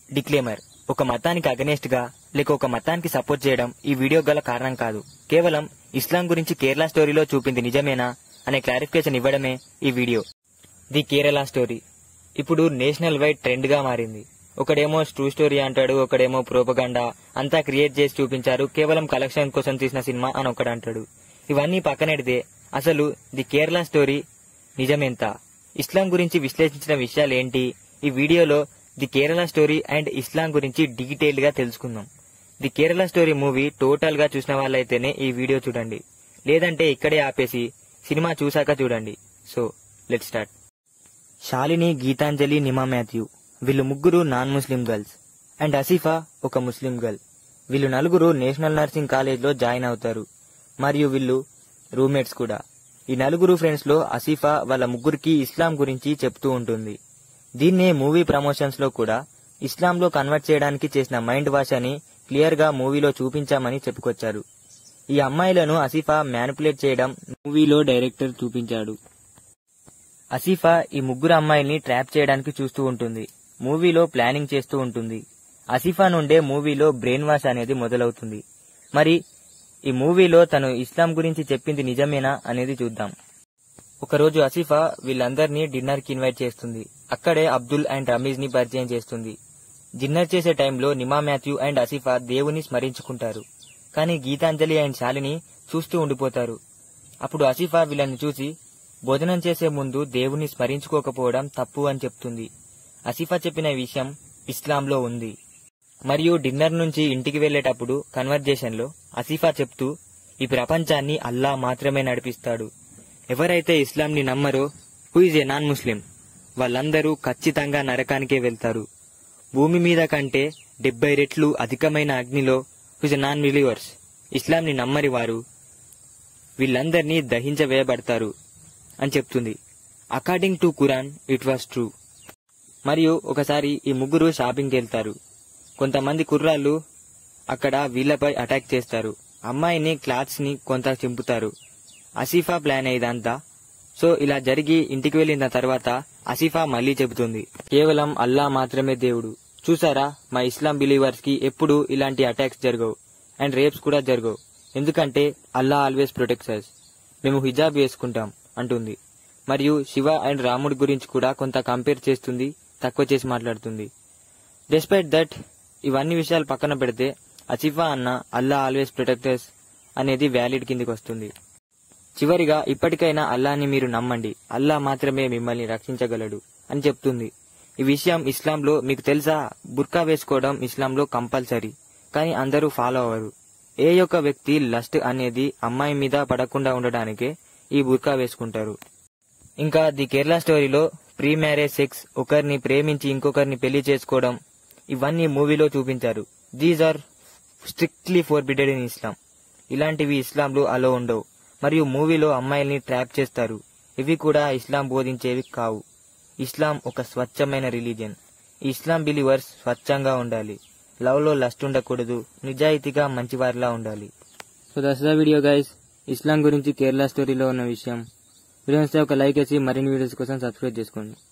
డిక్లేమర్ ఒక మతానికి అగనెస్ట్ గా లేక ఒక మతానికి సపోర్ట్ చేయడం ఈ వీడియో గల కారణం కాదు కేవలం ఇస్లాం గురించి కేరళ స్టోరీలో చూపింది నిజమేనా అనే క్లారిఫికేషన్ ఇవ్వడమే ఈ వీడియో ది కేరళ స్టోరీ ఇప్పుడు నేషనల్ వైడ్ ట్రెండ్ గా మారింది ఒకడేమో ట్రూ స్టోరీ అంటాడు ఒకడేమో ప్రోపగండా అంతా క్రియేట్ చేసి చూపించారు కేవలం కలెక్షన్ కోసం తీసిన సినిమా అని ఒకడు అంటాడు ఇవన్నీ పక్కనెడితే అసలు ది కేరళ స్టోరీ నిజమెంత ఇస్లాం గురించి విశ్లేషించిన విషయాలు ఏంటి ఈ వీడియోలో the Kerala story and Islam గురించి డీటెయిల్డ్ గా తెలుసుకుందాం the Kerala story movie total గా చూసిన వాళ్ళైతేనే ఈ వీడియో చూడండి లేదంటే ఇక్కడే ఆపేసి సినిమా చూశాక చూడండి so let start Shalini Geetanjali Nima Matthew వీళ్ళు ముగ్గురు non Muslim girls and Asifa ఒక ముస్లిం గర్ల్ వీళ్ళు నలుగురు నేషనల్ నర్సింగ్ కాలేజ్ లో జాయిన్ అవుతారు మరియు వీళ్ళు రూమ్మేట్స్ కూడా ఈ నలుగురు ఫ్రెండ్స్ లో అసీఫా వాళ్ళ ముగ్గురికి ఇస్లాం గురించి చెప్తూ ఉంటుంది దీన్నే మూవీ ప్రమోషన్స్ లో కూడా ఇస్లాంలో కన్వర్ట్ చేయడానికి చేసిన మైండ్ వాష్ అని క్లియర్ గా మూవీలో చూపించామని చెప్పుకొచ్చారు ఈ అమ్మాయిలను అసీఫా మ్యానిపులేట్ చేయడం మూవీలో డైరెక్టర్ చూపించాడు అసీఫా ఈ ముగ్గురు అమ్మాయిల్ని ట్రాప్ చేయడానికి చూస్తూ ఉంటుంది మూవీలో ప్లానింగ్ చేస్తూ ఉంటుంది అసీఫా నుండే మూవీలో బ్రెయిన్ వాష్ అనేది మొదలవుతుంది మరి ఈ మూవీలో తను ఇస్లాం గురించి చెప్పింది నిజమేనా అనేది చూద్దాం ఒకరోజు అసీఫా వీళ్ళందరినీ డిన్నర్ కి ఇన్వైట్ చేస్తుంది అక్కడే అబ్దుల్ అండ్ రమీజ్ ని పరిచయం చేస్తుంది డిన్నర్ చేసే టైంలో నిమా మాథ్యూ అండ్ అసీఫా దేవుని స్మరించుకుంటారు కానీ గీతాంజలి అండ్ శాలిని చూస్తూ ఉండిపోతారు అప్పుడు అసీఫా వీళ్ళని చూసి భోజనం చేసే ముందు దేవుని స్మరించుకోకపోవడం తప్పు అని చెప్తుంది అసీఫా చెప్పిన విషయం ఇస్లాంలో ఉంది మరియు డిన్నర్ నుంచి ఇంటికి వెళ్లేటప్పుడు కన్వర్జేషన్ లో అసీఫా చెప్తూ ఈ ప్రపంచాన్ని అల్లా మాత్రమే నడిపిస్తాడు ఎవరైతే ఇస్లాంని నమ్మరో who is a non Muslim వాళ్ళందరూ ఖచ్చితంగా నరకానికే వెళ్తారు భూమి మీద కంటే డెబ్బై రెట్లు అధికమైన అగ్నిలో హుజ్ నాన్ బిలీవర్స్ ఇస్లాంని నమ్మరి వారు వీళ్ళందరినీ దహించవేయబడతారు అని చెప్తుంది according to Quran it was true మరియు ఒకసారి ఈ ముగ్గురు షాపింగ్కి వెళ్తారు కొంతమంది కుర్రాళ్ళు అక్కడ వీళ్ళపై అటాక్ చేస్తారు అమ్మాయిని క్లాత్స్ ని కొంత చింపుతారు అసీఫా ప్లాన్ ఇదంతా సో ఇలా జరిగి ఇంటికి వెళ్ళిన తర్వాత అసీఫా మళ్ళీ చెబుతుంది కేవలం అల్లా మాత్రమే దేవుడు చూసారా మా ఇస్లాం బిలీవర్స్ కి ఎప్పుడు ఇలాంటి అటాక్స్ జరగవు అండ్ రేప్స్ కూడా జరగవు ఎందుకంటే అల్లా ఆల్వేస్ ప్రొటెక్ట్స్ అస్ మేము హిజాబ్ వేసుకుంటాం అంటుంది మరియు శివ అండ్ రాముడి గురించి కూడా కొంత కంపేర్ చేస్తుంది తక్కువ చేసి మాట్లాడుతుంది డెస్పైట్ దట్ ఇవన్నీ విషయాలు పక్కన పెడితే అసిఫా అన్న అల్లా ఆల్వేస్ ప్రొటెక్టర్స్ అనేది వ్యాలిడ్ కిందికి వస్తుంది చివరిగా ఇప్పటికైనా అల్లాని మీరు నమ్మండి అల్లా మాత్రమే మిమ్మల్ని రక్షించగలడు అని చెప్తుంది ఈ విషయం ఇస్లాంలో మీకు తెలుసా బుర్కా వేసుకోవడం ఇస్లాంలో కంపల్సరీ కానీ అందరూ ఫాలో అవ్వరు ఏ యొక్క వ్యక్తి లస్ట్ అనేది అమ్మాయి మీద పడకుండా ఉండడానికే ఈ బుర్కా వేసుకుంటారు ఇంకా ది కేరళ స్టోరీలో ప్రీ మ్యారేజ్ సెక్స్ ఒకరిని ప్రేమించి ఇంకొకరిని పెళ్లి చేసుకోవడం ఇవన్నీ మూవీలో చూపించారు these are strictly forbidden in Islam ఇలాంటివి ఇస్లాంలో అలో ఉండవు మరియు మూవీలో అమ్మాయిల్ని ట్రాప్ చేస్తారు ఇవి కూడా ఇస్లాం బోధించేవి కావు ఇస్లాం ఒక స్వచ్ఛమైన రిలీజియన్ ఈ ఇస్లాం బిలీవర్స్ స్వచ్ఛంగా ఉండాలి లవ్ లో లస్ట్ ఉండకూడదు నిజాయితీగా మంచివారిలా ఉండాలి so that's the video guys Islam గురించి కేరళ స్టోరీలో ఉన్న విషయం వీడియో ఒక లైక్ వేసి మరిన్ని వీడియోస్ కోసం సబ్స్క్రైబ్ చేసుకోండి